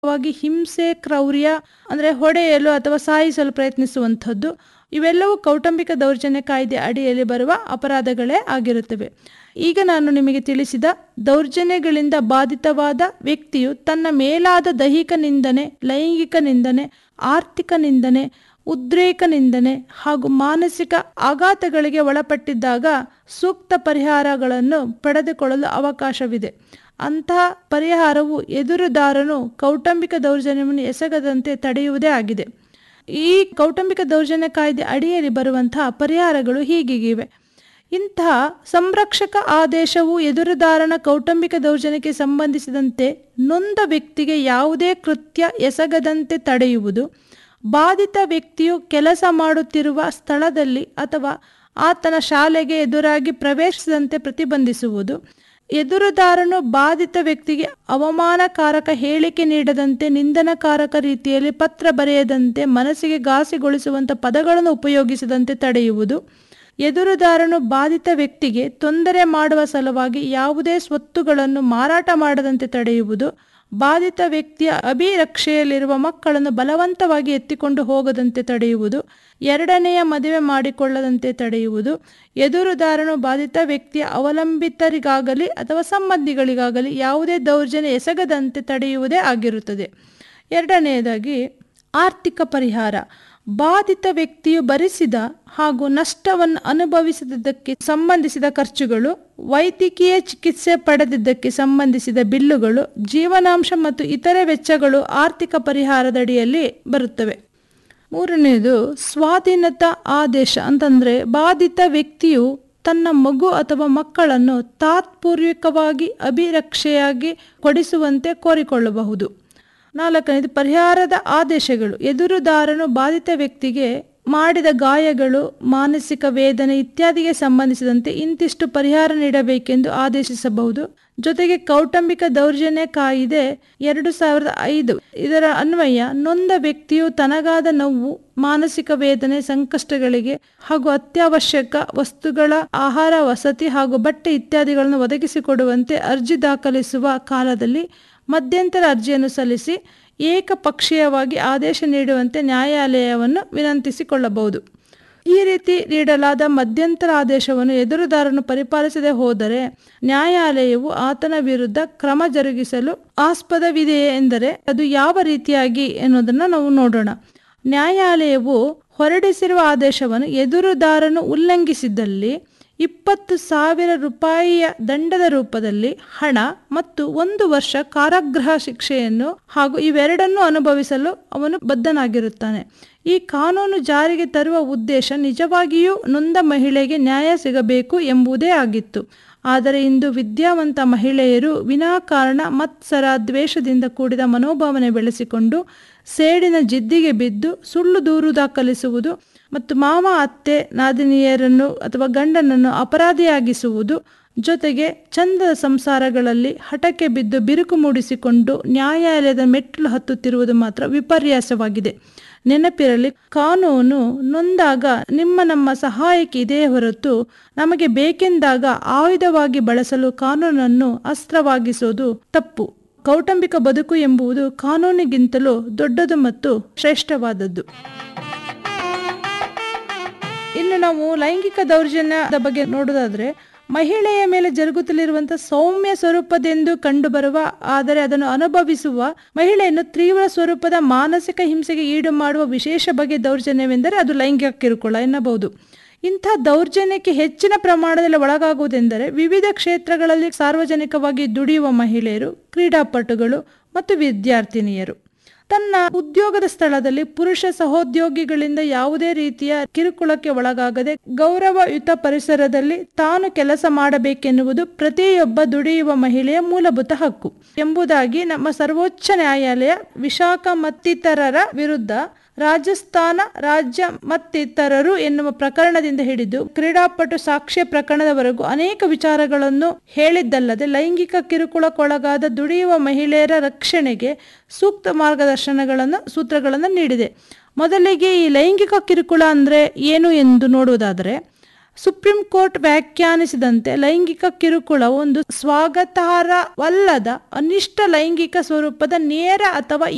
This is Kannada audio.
ವಾಗಿ ಹಿಂಸೆ ಕ್ರೌರ್ಯ ಅಂದರೆ ಹೊಡೆಯಲು ಅಥವಾ ಸಾಯಿಸಲು ಪ್ರಯತ್ನಿಸುವಂಥದ್ದು ಇವೆಲ್ಲವೂ ಕೌಟುಂಬಿಕ ದೌರ್ಜನ್ಯ ಕಾಯ್ದೆ ಅಡಿಯಲ್ಲಿ ಬರುವ ಅಪರಾಧಗಳೇ ಆಗಿರುತ್ತವೆ ಈಗ ನಾನು ನಿಮಗೆ ತಿಳಿಸಿದ ದೌರ್ಜನ್ಯಗಳಿಂದ ಬಾಧಿತವಾದ ವ್ಯಕ್ತಿಯು ತನ್ನ ಮೇಲಾದ ದೈಹಿಕ ನಿಂದನೆ ಲೈಂಗಿಕ ನಿಂದನೆ ಆರ್ಥಿಕ ನಿಂದನೆ ಉದ್ರೇಕ ನಿಂದನೆ ಹಾಗೂ ಮಾನಸಿಕ ಆಘಾತಗಳಿಗೆ ಒಳಪಟ್ಟಿದ್ದಾಗ ಸೂಕ್ತ ಪರಿಹಾರಗಳನ್ನು ಪಡೆದುಕೊಳ್ಳಲು ಅವಕಾಶವಿದೆ ಅಂತಹ ಪರಿಹಾರವು ಎದುರುದಾರನು ಕೌಟುಂಬಿಕ ದೌರ್ಜನ್ಯವನ್ನು ಎಸಗದಂತೆ ತಡೆಯುವುದೇ ಆಗಿದೆ ಈ ಕೌಟುಂಬಿಕ ದೌರ್ಜನ್ಯ ಕಾಯ್ದೆ ಅಡಿಯಲ್ಲಿ ಬರುವಂತಹ ಪರಿಹಾರಗಳು ಹೀಗಿವೆ ಇಂತಹ ಸಂರಕ್ಷಕ ಆದೇಶವು ಎದುರುದಾರನ ಕೌಟುಂಬಿಕ ದೌರ್ಜನ್ಯಕ್ಕೆ ಸಂಬಂಧಿಸಿದಂತೆ ನೊಂದ ವ್ಯಕ್ತಿಗೆ ಯಾವುದೇ ಕೃತ್ಯ ಎಸಗದಂತೆ ತಡೆಯುವುದು ಬಾಧಿತ ವ್ಯಕ್ತಿಯು ಕೆಲಸ ಮಾಡುತ್ತಿರುವ ಸ್ಥಳದಲ್ಲಿ ಅಥವಾ ಆತನ ಶಾಲೆಗೆ ಎದುರಾಗಿ ಪ್ರವೇಶಿಸದಂತೆ ಪ್ರತಿಬಂಧಿಸುವುದು ಎದುರುದಾರನು ಬಾಧಿತ ವ್ಯಕ್ತಿಗೆ ಅವಮಾನಕಾರಕ ಹೇಳಿಕೆ ನೀಡದಂತೆ ನಿಂದನಕಾರಕ ರೀತಿಯಲ್ಲಿ ಪತ್ರ ಬರೆಯದಂತೆ ಮನಸ್ಸಿಗೆ ಘಾಸಿಗೊಳಿಸುವಂಥ ಪದಗಳನ್ನು ಉಪಯೋಗಿಸದಂತೆ ತಡೆಯುವುದು ಎದುರುದಾರನು ಬಾಧಿತ ವ್ಯಕ್ತಿಗೆ ತೊಂದರೆ ಮಾಡುವ ಸಲುವಾಗಿ ಯಾವುದೇ ಸ್ವತ್ತುಗಳನ್ನು ಮಾರಾಟ ಮಾಡದಂತೆ ತಡೆಯುವುದು ಬಾಧಿತ ವ್ಯಕ್ತಿಯ ಅಭಿರಕ್ಷೆಯಲ್ಲಿರುವ ಮಕ್ಕಳನ್ನು ಬಲವಂತವಾಗಿ ಎತ್ತಿಕೊಂಡು ಹೋಗದಂತೆ ತಡೆಯುವುದು ಎರಡನೆಯ ಮದುವೆ ಮಾಡಿಕೊಳ್ಳದಂತೆ ತಡೆಯುವುದು ಎದುರುದಾರನು ಬಾಧಿತ ವ್ಯಕ್ತಿಯ ಅವಲಂಬಿತರಿಗಾಗಲಿ ಅಥವಾ ಸಂಬಂಧಿಗಳಿಗಾಗಲಿ ಯಾವುದೇ ದೌರ್ಜನ್ಯ ಎಸಗದಂತೆ ತಡೆಯುವುದೇ ಆಗಿರುತ್ತದೆ ಎರಡನೆಯದಾಗಿ ಆರ್ಥಿಕ ಪರಿಹಾರ ಬಾಧಿತ ವ್ಯಕ್ತಿಯು ಭರಿಸಿದ ಹಾಗೂ ನಷ್ಟವನ್ನು ಅನುಭವಿಸಿದ್ದಕ್ಕೆ ಸಂಬಂಧಿಸಿದ ಖರ್ಚುಗಳು ವೈದ್ಯಕೀಯ ಚಿಕಿತ್ಸೆ ಪಡೆದಿದ್ದಕ್ಕೆ ಸಂಬಂಧಿಸಿದ ಬಿಲ್ಲುಗಳು ಜೀವನಾಂಶ ಮತ್ತು ಇತರೆ ವೆಚ್ಚಗಳು ಆರ್ಥಿಕ ಪರಿಹಾರದಡಿಯಲ್ಲಿ ಬರುತ್ತವೆ ಮೂರನೆಯದು ಸ್ವಾಧೀನತಾ ಆದೇಶ ಅಂತಂದರೆ ಬಾಧಿತ ವ್ಯಕ್ತಿಯು ತನ್ನ ಮಗು ಅಥವಾ ಮಕ್ಕಳನ್ನು ತಾತ್ಪೂರ್ವಿಕವಾಗಿ ಅಭಿರಕ್ಷೆಯಾಗಿ ಕೊಡಿಸುವಂತೆ ಕೋರಿಕೊಳ್ಳಬಹುದು ನಾಲ್ಕನೇದು ಪರಿಹಾರದ ಆದೇಶಗಳು ಎದುರುದಾರನು ಬಾಧಿತ ವ್ಯಕ್ತಿಗೆ ಮಾಡಿದ ಗಾಯಗಳು ಮಾನಸಿಕ ವೇದನೆ ಇತ್ಯಾದಿಗೆ ಸಂಬಂಧಿಸಿದಂತೆ ಇಂತಿಷ್ಟು ಪರಿಹಾರ ನೀಡಬೇಕೆಂದು ಆದೇಶಿಸಬಹುದು ಜೊತೆಗೆ ಕೌಟುಂಬಿಕ ದೌರ್ಜನ್ಯ ಕಾಯಿದೆ ಎರಡು ಸಾವಿರದ ಐದು ಇದರ ಅನ್ವಯ ನೊಂದ ವ್ಯಕ್ತಿಯು ತನಗಾದ ನೋವು ಮಾನಸಿಕ ವೇದನೆ ಸಂಕಷ್ಟಗಳಿಗೆ ಹಾಗೂ ಅತ್ಯವಶ್ಯಕ ವಸ್ತುಗಳ ಆಹಾರ ವಸತಿ ಹಾಗೂ ಬಟ್ಟೆ ಇತ್ಯಾದಿಗಳನ್ನು ಒದಗಿಸಿಕೊಡುವಂತೆ ಅರ್ಜಿ ದಾಖಲಿಸುವ ಕಾಲದಲ್ಲಿ ಮಧ್ಯಂತರ ಅರ್ಜಿಯನ್ನು ಸಲ್ಲಿಸಿ ಏಕಪಕ್ಷೀಯವಾಗಿ ಆದೇಶ ನೀಡುವಂತೆ ನ್ಯಾಯಾಲಯವನ್ನು ವಿನಂತಿಸಿಕೊಳ್ಳಬಹುದು ಈ ರೀತಿ ನೀಡಲಾದ ಮಧ್ಯಂತರ ಆದೇಶವನ್ನು ಎದುರುದಾರನು ಪರಿಪಾಲಿಸದೆ ಹೋದರೆ ನ್ಯಾಯಾಲಯವು ಆತನ ವಿರುದ್ಧ ಕ್ರಮ ಜರುಗಿಸಲು ಆಸ್ಪದವಿದೆಯೇ ಎಂದರೆ ಅದು ಯಾವ ರೀತಿಯಾಗಿ ಎನ್ನುವುದನ್ನು ನಾವು ನೋಡೋಣ ನ್ಯಾಯಾಲಯವು ಹೊರಡಿಸಿರುವ ಆದೇಶವನ್ನು ಎದುರುದಾರನು ಉಲ್ಲಂಘಿಸಿದ್ದಲ್ಲಿ ಇಪ್ಪತ್ತು ಸಾವಿರ ರೂಪಾಯಿಯ ದಂಡದ ರೂಪದಲ್ಲಿ ಹಣ ಮತ್ತು ಒಂದು ವರ್ಷ ಕಾರಾಗೃಹ ಶಿಕ್ಷೆಯನ್ನು ಹಾಗೂ ಇವೆರಡನ್ನೂ ಅನುಭವಿಸಲು ಅವನು ಬದ್ಧನಾಗಿರುತ್ತಾನೆ ಈ ಕಾನೂನು ಜಾರಿಗೆ ತರುವ ಉದ್ದೇಶ ನಿಜವಾಗಿಯೂ ನೊಂದ ಮಹಿಳೆಗೆ ನ್ಯಾಯ ಸಿಗಬೇಕು ಎಂಬುದೇ ಆಗಿತ್ತು ಆದರೆ ಇಂದು ವಿದ್ಯಾವಂತ ಮಹಿಳೆಯರು ವಿನಾಕಾರಣ ಮತ್ಸರ ದ್ವೇಷದಿಂದ ಕೂಡಿದ ಮನೋಭಾವನೆ ಬೆಳೆಸಿಕೊಂಡು ಸೇಡಿನ ಜಿದ್ದಿಗೆ ಬಿದ್ದು ಸುಳ್ಳು ದೂರು ದಾಖಲಿಸುವುದು ಮತ್ತು ಮಾವ ಅತ್ತೆ ನಾದಿನಿಯರನ್ನು ಅಥವಾ ಗಂಡನನ್ನು ಅಪರಾಧಿಯಾಗಿಸುವುದು ಜೊತೆಗೆ ಚಂದದ ಸಂಸಾರಗಳಲ್ಲಿ ಹಠಕ್ಕೆ ಬಿದ್ದು ಬಿರುಕು ಮೂಡಿಸಿಕೊಂಡು ನ್ಯಾಯಾಲಯದ ಮೆಟ್ಟಿಲು ಹತ್ತುತ್ತಿರುವುದು ಮಾತ್ರ ವಿಪರ್ಯಾಸವಾಗಿದೆ ನೆನಪಿರಲಿ ಕಾನೂನು ನೊಂದಾಗ ನಿಮ್ಮ ನಮ್ಮ ಸಹಾಯಕ್ಕೆ ಇದೆಯೇ ಹೊರತು ನಮಗೆ ಬೇಕೆಂದಾಗ ಆಯುಧವಾಗಿ ಬಳಸಲು ಕಾನೂನನ್ನು ಅಸ್ತ್ರವಾಗಿಸೋದು ತಪ್ಪು ಕೌಟುಂಬಿಕ ಬದುಕು ಎಂಬುದು ಕಾನೂನಿಗಿಂತಲೂ ದೊಡ್ಡದು ಮತ್ತು ಶ್ರೇಷ್ಠವಾದದ್ದು ಇನ್ನು ನಾವು ಲೈಂಗಿಕ ದೌರ್ಜನ್ಯದ ಬಗ್ಗೆ ನೋಡೋದಾದ್ರೆ ಮಹಿಳೆಯ ಮೇಲೆ ಜರುಗುತ್ತಲಿರುವಂತಹ ಸೌಮ್ಯ ಸ್ವರೂಪದೆಂದು ಕಂಡುಬರುವ ಆದರೆ ಅದನ್ನು ಅನುಭವಿಸುವ ಮಹಿಳೆಯನ್ನು ತೀವ್ರ ಸ್ವರೂಪದ ಮಾನಸಿಕ ಹಿಂಸೆಗೆ ಈಡು ಮಾಡುವ ವಿಶೇಷ ಬಗೆ ದೌರ್ಜನ್ಯವೆಂದರೆ ಅದು ಲೈಂಗಿಕ ಕಿರುಕುಳ ಎನ್ನಬಹುದು ಇಂಥ ದೌರ್ಜನ್ಯಕ್ಕೆ ಹೆಚ್ಚಿನ ಪ್ರಮಾಣದಲ್ಲಿ ಒಳಗಾಗುವುದೆಂದರೆ ವಿವಿಧ ಕ್ಷೇತ್ರಗಳಲ್ಲಿ ಸಾರ್ವಜನಿಕವಾಗಿ ದುಡಿಯುವ ಮಹಿಳೆಯರು ಕ್ರೀಡಾಪಟುಗಳು ಮತ್ತು ವಿದ್ಯಾರ್ಥಿನಿಯರು ತನ್ನ ಉದ್ಯೋಗದ ಸ್ಥಳದಲ್ಲಿ ಪುರುಷ ಸಹೋದ್ಯೋಗಿಗಳಿಂದ ಯಾವುದೇ ರೀತಿಯ ಕಿರುಕುಳಕ್ಕೆ ಒಳಗಾಗದೆ ಗೌರವಯುತ ಪರಿಸರದಲ್ಲಿ ತಾನು ಕೆಲಸ ಮಾಡಬೇಕೆನ್ನುವುದು ಪ್ರತಿಯೊಬ್ಬ ದುಡಿಯುವ ಮಹಿಳೆಯ ಮೂಲಭೂತ ಹಕ್ಕು ಎಂಬುದಾಗಿ ನಮ್ಮ ಸರ್ವೋಚ್ಚ ನ್ಯಾಯಾಲಯ ವಿಶಾಖ ಮತ್ತಿತರರ ವಿರುದ್ಧ ರಾಜಸ್ಥಾನ ರಾಜ್ಯ ಮತ್ತಿತರರು ಎನ್ನುವ ಪ್ರಕರಣದಿಂದ ಹಿಡಿದು ಕ್ರೀಡಾಪಟು ಸಾಕ್ಷ್ಯ ಪ್ರಕರಣದವರೆಗೂ ಅನೇಕ ವಿಚಾರಗಳನ್ನು ಹೇಳಿದ್ದಲ್ಲದೆ ಲೈಂಗಿಕ ಕಿರುಕುಳಕ್ಕೊಳಗಾದ ದುಡಿಯುವ ಮಹಿಳೆಯರ ರಕ್ಷಣೆಗೆ ಸೂಕ್ತ ಮಾರ್ಗದರ್ಶನಗಳನ್ನು ಸೂತ್ರಗಳನ್ನು ನೀಡಿದೆ ಮೊದಲಿಗೆ ಈ ಲೈಂಗಿಕ ಕಿರುಕುಳ ಅಂದರೆ ಏನು ಎಂದು ನೋಡುವುದಾದರೆ ಸುಪ್ರೀಂ ಕೋರ್ಟ್ ವ್ಯಾಖ್ಯಾನಿಸಿದಂತೆ ಲೈಂಗಿಕ ಕಿರುಕುಳ ಒಂದು ಸ್ವಾಗತಾರ್ಹವಲ್ಲದ ಅನಿಷ್ಟ ಲೈಂಗಿಕ ಸ್ವರೂಪದ ನೇರ ಅಥವಾ